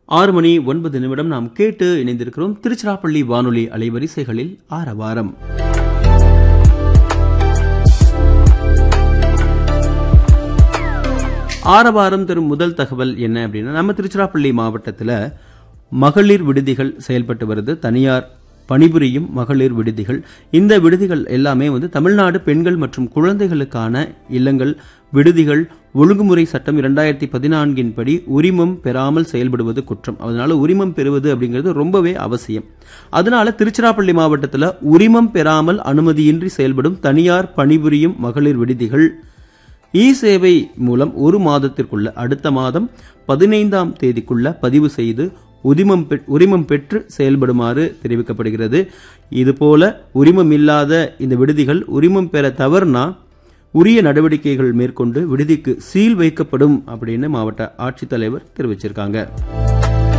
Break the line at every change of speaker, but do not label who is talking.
ஆறு மணி ஒன்பது நிமிடம் நாம் கேட்டு இணைந்திருக்கிறோம் திருச்சிராப்பள்ளி வானொலி அலைவரிசைகளில் ஆரவாரம் ஆரவாரம் தரும் முதல் தகவல் என்ன அப்படின்னா நம்ம திருச்சிராப்பள்ளி மாவட்டத்தில் மகளிர் விடுதிகள் செயல்பட்டு வருது தனியார் பணிபுரியும் மகளிர் விடுதிகள் இந்த விடுதிகள் எல்லாமே வந்து தமிழ்நாடு பெண்கள் மற்றும் குழந்தைகளுக்கான இல்லங்கள் விடுதிகள் ஒழுங்குமுறை சட்டம் இரண்டாயிரத்தி பதினான்கின் படி உரிமம் பெறாமல் செயல்படுவது குற்றம் அதனால உரிமம் பெறுவது அப்படிங்கிறது ரொம்பவே அவசியம் அதனால திருச்சிராப்பள்ளி மாவட்டத்தில் உரிமம் பெறாமல் அனுமதியின்றி செயல்படும் தனியார் பணிபுரியும் மகளிர் விடுதிகள் இ சேவை மூலம் ஒரு மாதத்திற்குள்ள அடுத்த மாதம் பதினைந்தாம் தேதிக்குள்ள பதிவு செய்து உரிமம் பெற்- உரிமம் பெற்று செயல்படுமாறு தெரிவிக்கப்படுகிறது இதுபோல உரிமம் இல்லாத இந்த விடுதிகள் உரிமம் பெற தவறுனா உரிய நடவடிக்கைகள் மேற்கொண்டு விடுதிக்கு சீல் வைக்கப்படும் அப்படின்னு மாவட்ட ஆட்சித்தலைவர் தெரிவிச்சிருக்காங்க